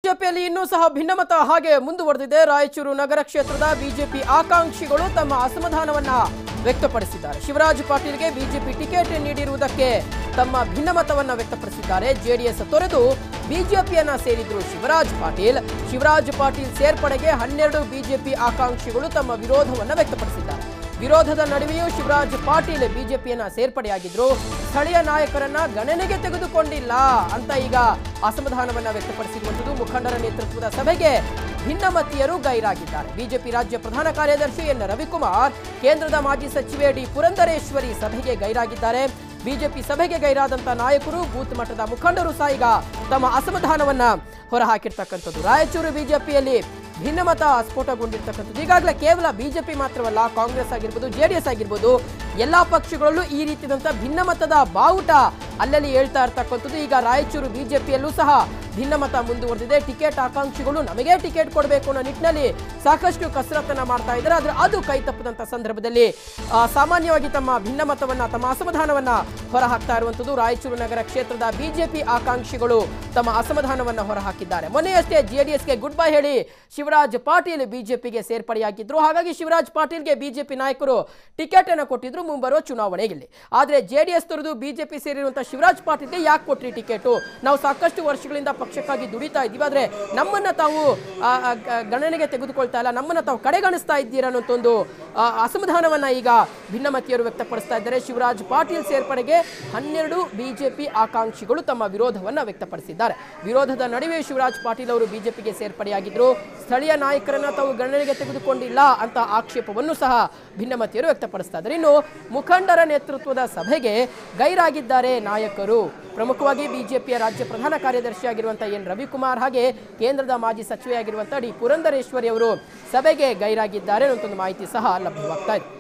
ಬಿಜೆಪಿಯಲ್ಲಿ ಇನ್ನೂ ಸಹ ಭಿನ್ನಮತ ಹಾಗೆ ಮುಂದುವರೆದಿದೆ ರಾಯಚೂರು ನಗರ ಕ್ಷೇತ್ರದ ಬಿಜೆಪಿ ಆಕಾಂಕ್ಷಿಗಳು ತಮ್ಮ ಅಸಮಾಧಾನವನ್ನ ವ್ಯಕ್ತಪಡಿಸಿದ್ದಾರೆ ಶಿವರಾಜ್ ಪಾಟೀಲ್ಗೆ ಬಿಜೆಪಿ ಟಿಕೆಟ್ ನೀಡಿರುವುದಕ್ಕೆ ತಮ್ಮ ಭಿನ್ನಮತವನ್ನ ವ್ಯಕ್ತಪಡಿಸಿದ್ದಾರೆ ಜೆಡಿಎಸ್ ತೊರೆದು ಬಿಜೆಪಿಯನ್ನ ಸೇರಿದ್ರು ಶಿವರಾಜ್ ಪಾಟೀಲ್ ಶಿವರಾಜ್ ಪಾಟೀಲ್ ಸೇರ್ಪಡೆಗೆ ಹನ್ನೆರಡು ಬಿಜೆಪಿ ಆಕಾಂಕ್ಷಿಗಳು ತಮ್ಮ ವಿರೋಧವನ್ನ ವ್ಯಕ್ತಪಡಿಸಿದ್ದಾರೆ ವಿರೋಧದ ನಡುವೆಯೂ ಶಿವರಾಜ್ ಪಾಟೀಲ್ ಬಿಜೆಪಿಯನ್ನ ಸೇರ್ಪಡೆಯಾಗಿದ್ರು ಸ್ಥಳೀಯ ನಾಯಕರನ್ನ ಗಣನೆಗೆ ತೆಗೆದುಕೊಂಡಿಲ್ಲ ಅಂತ ಈಗ ಅಸಮಾಧಾನವನ್ನ ವ್ಯಕ್ತಪಡಿಸಿರುವಂಥದ್ದು ಮುಖಂಡರ ನೇತೃತ್ವದ ಸಭೆಗೆ ಭಿನ್ನಮತೀಯರು ಗೈರಾಗಿದ್ದಾರೆ ಬಿಜೆಪಿ ರಾಜ್ಯ ಪ್ರಧಾನ ಕಾರ್ಯದರ್ಶಿ ಎನ್ ರವಿಕುಮಾರ್ ಕೇಂದ್ರದ ಮಾಜಿ ಸಚಿವೆ ಡಿ ಪುರಂದರೇಶ್ವರಿ ಸಭೆಗೆ ಗೈರಾಗಿದ್ದಾರೆ ಬಿಜೆಪಿ ಸಭೆಗೆ ಗೈರಾದಂತ ನಾಯಕರು ಬೂತ್ ಮಟ್ಟದ ಮುಖಂಡರು ಸಹ ಈಗ ತಮ್ಮ ಅಸಮಾಧಾನವನ್ನ ಹೊರಹಾಕಿರ್ತಕ್ಕಂಥದ್ದು ರಾಯಚೂರು ಬಿಜೆಪಿಯಲ್ಲಿ ಭಿನ್ನಮತ ಸ್ಫೋಟಗೊಂಡಿರ್ತಕ್ಕಂಥದ್ದು ಈಗಾಗಲೇ ಕೇವಲ ಬಿಜೆಪಿ ಮಾತ್ರವಲ್ಲ ಕಾಂಗ್ರೆಸ್ ಆಗಿರ್ಬೋದು ಜೆಡಿಎಸ್ ಆಗಿರ್ಬೋದು ಎಲ್ಲಾ ಪಕ್ಷಗಳಲ್ಲೂ ಈ ರೀತಿಯಾದಂಥ ಭಿನ್ನಮತದ ಬಾವುಟ ಅಲ್ಲಲ್ಲಿ ಹೇಳ್ತಾ ಇರ್ತಕ್ಕಂಥದ್ದು ಈಗ ರಾಯಚೂರು ಬಿಜೆಪಿಯಲ್ಲೂ ಸಹ ಭಿನ್ನಮತ ಮುಂದುವರೆದಿದೆ ಟಿಕೆಟ್ ಆಕಾಂಕ್ಷಿಗಳು ನಮಗೆ ಟಿಕೆಟ್ ಕೊಡಬೇಕು ಅನ್ನೋ ನಿಟ್ಟಿನಲ್ಲಿ ಸಾಕಷ್ಟು ಕಸರತ್ತನ್ನ ಮಾಡ್ತಾ ಇದ್ದಾರೆ ಆದ್ರೆ ಅದು ಕೈ ತಪ್ಪದಂತ ಸಂದರ್ಭದಲ್ಲಿ ಆ, ಸಾಮಾನ್ಯವಾಗಿ ತಮ್ಮ ಭಿನ್ನಮತವನ್ನ ತಮ್ಮ ಅಸಮಾಧಾನವನ್ನ ಹೊರಹಾಕ್ತಾ ಇರುವಂಥದ್ದು ರಾಯಚೂರು ನಗರ ಕ್ಷೇತ್ರದ ಬಿಜೆಪಿ ಆಕಾಂಕ್ಷಿಗಳು ತಮ್ಮ ಅಸಮಾಧಾನವನ್ನ ಹೊರಹಾಕಿದ್ದಾರೆ ಮೊನ್ನೆಯಷ್ಟೇ ಜೆಡಿಎಸ್ಗೆ ಗುಡ್ ಬೈ ಹೇಳಿ ಶಿವರಾಜ್ ಪಾಟೀಲ್ ಬಿಜೆಪಿಗೆ ಸೇರ್ಪಡೆಯಾಗಿದ್ರು ಹಾಗಾಗಿ ಶಿವರಾಜ್ ಪಾಟೀಲ್ಗೆ ಬಿಜೆಪಿ ನಾಯಕರು ಟಿಕೆಟ್ ಅನ್ನು ಕೊಟ್ಟಿದ್ರು ಮುಂಬರುವ ಚುನಾವಣೆಯಲ್ಲಿ ಆದ್ರೆ ಜೆಡಿಎಸ್ ತೊರೆದು ಬಿಜೆಪಿ ಸೇರಿರುವಂತಹ ಶಿವರಾಜ್ ಪಾಟೀಲ್ಗೆ ಯಾಕೆ ಕೊಟ್ರಿ ಟಿಕೆಟ್ ನಾವು ಸಾಕಷ್ಟು ವರ್ಷಗಳಿಂದ ಪಕ್ಷಕ್ಕಾಗಿ ದುಡಿತಾ ಇದ್ದೀವಿ ಆದ್ರೆ ನಮ್ಮನ್ನ ತಾವು ಆ, ಆ, ಗ- ಗಣನೆಗೆ ತೆಗೆದುಕೊಳ್ತಾ ಇಲ್ಲ ನಮ್ಮನ್ನ ತಾವು ಕಡೆಗಣಿಸ್ತಾ ಇದ್ದೀರಾ ಅನ್ನೋ ಒಂದು ಆ, ಅಸಮಾಧಾನವನ್ನ ಈಗ ಭಿನ್ನಮತಿಯರು ವ್ಯಕ್ತಪಡಿಸ್ತಾ ಇದ್ದಾರೆ ಶಿವರಾಜ್ ಪಾಟೀಲ್ ಸೇರ್ಪಡೆಗೆ ಹನ್ನೆರಡು ಬಿಜೆಪಿ ಆಕಾಂಕ್ಷಿಗಳು ತಮ್ಮ ವಿರೋಧವನ್ನ ವ್ಯಕ್ತಪಡಿಸಿದ್ದಾರೆ ವಿರೋಧದ ನಡುವೆ ಶಿವರಾಜ್ ಪಾಟೀಲ್ ಅವರು ಬಿಜೆಪಿಗೆ ಸೇರ್ಪಡೆಯಾಗಿದ್ರು ಸ್ಥಳೀಯ ನಾಯಕರನ್ನ ತಾವು ಗಣನೆಗೆ ತೆಗೆದುಕೊಂಡಿಲ್ಲ ಅಂತ ಆಕ್ಷೇಪವನ್ನು ಸಹ ಭಿನ್ನಮತಿಯರು ವ್ಯಕ್ತಪಡಿಸ್ತಾ ಇದ್ದಾರೆ ಇನ್ನು ಮುಖಂಡರ ನೇತೃತ್ವದ ಸಭೆಗೆ ಗೈರಾಗಿದ್ದಾರೆ ನಾಯಕರು ಪ್ರಮುಖವಾಗಿ ಬಿಜೆಪಿಯ ರಾಜ್ಯ ಪ್ರಧಾನ ಕಾರ್ಯದರ್ಶಿಯಾಗಿರುವಂತಹ ಎನ್ ರವಿಕುಮಾರ್ ಹಾಗೆ ಕೇಂದ್ರದ ಮಾಜಿ ಸಚಿವೆಯಾಗಿರುವಂತಹ ಡಿ ಪುರಂದರೇಶ್ವರಿ ಅವರು ಸಭೆಗೆ ಗೈರಾಗಿದ್ದಾರೆ ಅನ್ನೋ ಒಂದು ಮಾಹಿತಿ ಸಹ ಲಭ್ಯವಾಗ್ತಾ ಇದೆ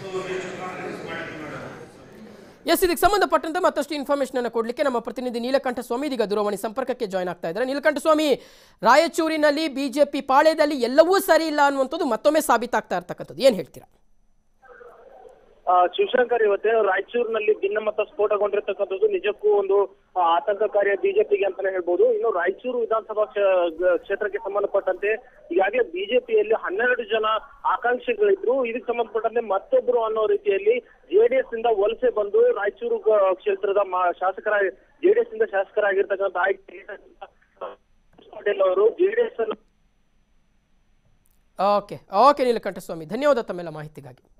ಎಸ್ ಇದಕ್ಕೆ ಸಂಬಂಧಪಟ್ಟಂತೆ ಮತ್ತಷ್ಟು ಇನ್ಫಾರ್ಮೇಶನ್ ಅನ್ನು ಕೊಡಲಿಕ್ಕೆ ನಮ್ಮ ಪ್ರತಿನಿಧಿ ನೀಲಕಂಠ ಸ್ವಾಮಿ ಇದೀಗ ದೂರವಾಣಿ ಸಂಪರ್ಕಕ್ಕೆ ಜಾಯ್ನ್ ಆಗ್ತಾ ಇದ್ದಾರೆ ನೀಲಕಂಠ ಸ್ವಾಮಿ ರಾಯಚೂರಿನಲ್ಲಿ ಬಿಜೆಪಿ ಪಾಳ್ಯದಲ್ಲಿ ಎಲ್ಲವೂ ಸರಿ ಇಲ್ಲ ಅನ್ನುವಂಥದ್ದು ಮತ್ತೊಮ್ಮೆ ಸಾಬೀತಾಗ್ತಾ ಇರ್ತಕ್ಕಂಥದ್ದು ಏನ್ ಹೇಳ್ತೀರಾ ಆ, ಶಿವಶಂಕರ್ ಇವತ್ತೇನು ರಾಯಚೂರಿನಲ್ಲಿ ಭಿನ್ನಮತ ಸ್ಫೋಟಗೊಂಡಿರ್ತಕ್ಕಂಥದ್ದು ನಿಜಕ್ಕೂ ಒಂದು ಆ, ಆತಂಕಕಾರಿಯ ಬಿಜೆಪಿಗೆ ಅಂತಾನೆ ಹೇಳ್ಬೋದು ಇನ್ನು ರಾಯಚೂರು ವಿಧಾನಸಭಾ ಕ್ಷ- ಗ- ಕ್ಷೇತ್ರಕ್ಕೆ ಸಂಬಂಧಪಟ್ಟಂತೆ ಈಗಾಗಲೇ ಬಿಜೆಪಿಯಲ್ಲಿ ಹನ್ನೆರಡು ಜನ ಆಕಾಂಕ್ಷಿಗಳಿದ್ರು ಇದಕ್ಕೆ ಸಂಬಂಧಪಟ್ಟಂತೆ ಮತ್ತೊಬ್ರು ಅನ್ನೋ ರೀತಿಯಲ್ಲಿ ಜೆಡಿಎಸ್ ಇಂದ ವಲಸೆ ಬಂದು ರಾಯಚೂರು ಗ- ಕ್ಷೇತ್ರದ ಮಾ- ಶಾಸಕರ ಜೆಡಿಎಸ್ ಇಂದ ಶಾಸಕರಾಗಿರ್ತಕ್ಕಂಥ ಆಯ್ಕೆ ಪಾಟೀಲ್ ಅವರು JDS okay okay Neelakanta Swamy ಧನ್ಯವಾದ ತಮ್ಮೆಲ್ಲ ಮಾಹಿತಿಗಾಗಿ